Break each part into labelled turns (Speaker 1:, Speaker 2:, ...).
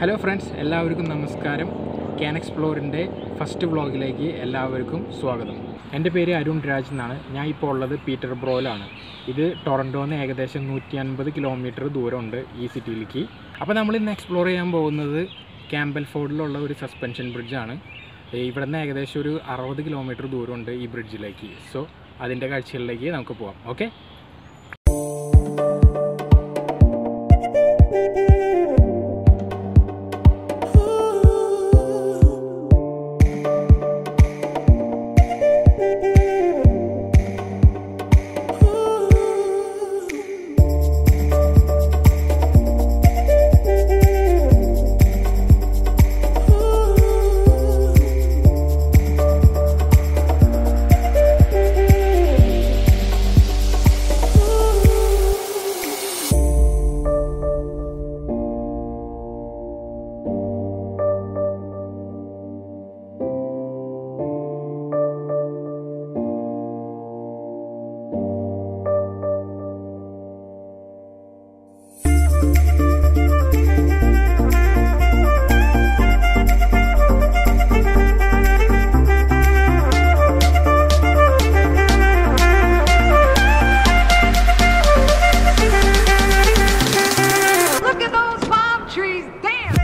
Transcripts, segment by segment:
Speaker 1: Hello friends എല്ലാവർക്കും നമസ്കാരം can എക്സ്പ്ലോറിൻ്റെ first വ്ളോഗിലേക്ക് എല്ലാവർക്കും സ്വാഗതം എൻ്റെ പേര് അരുൺ രാജ് എന്നാണ് ഞാൻ ഇപ്പോൾ ഉള്ളത് പീറ്റർ ബ്രോയിലാണ് ഇത് ടൊറൻറ്റോയിൽ നിന്ന് ഏകദേശം നൂറ്റി അൻപത് കിലോമീറ്റർ ദൂരമുണ്ട് ഈ സിറ്റിയിലേക്ക് അപ്പോൾ നമ്മൾ ഇന്ന് എക്സ്പ്ലോർ ചെയ്യാൻ പോകുന്നത് ക്യാമ്പൽ ഫോർഡിലുള്ള ഒരു സസ്പെൻഷൻ ബ്രിഡ്ജാണ് ഇവിടെ നിന്ന് ഏകദേശം ഒരു അറുപത് കിലോമീറ്റർ ദൂരമുണ്ട് ഈ ബ്രിഡ്ജിലേക്ക് സോ അതിൻ്റെ കാഴ്ചകളിലേക്ക് നമുക്ക് പോകാം okay
Speaker 2: Look at those palm trees dance.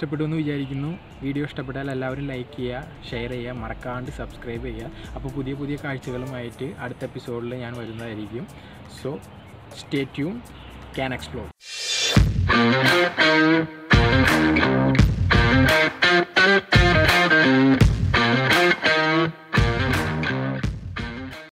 Speaker 1: ഇഷ്ടപ്പെട്ടു എന്ന് വിചാരിക്കുന്നു വീഡിയോ ഇഷ്ടപ്പെട്ടാൽ എല്ലാവരും ലൈക്ക് ചെയ്യുക ഷെയർ ചെയ്യുക മറക്കാണ്ട് സബ്സ്ക്രൈബ് ചെയ്യുക അപ്പോൾ പുതിയ പുതിയ കാഴ്ചകളുമായിട്ട് അടുത്ത എപ്പിസോഡിൽ ഞാൻ വരുന്നതായിരിക്കും so stay tune can explore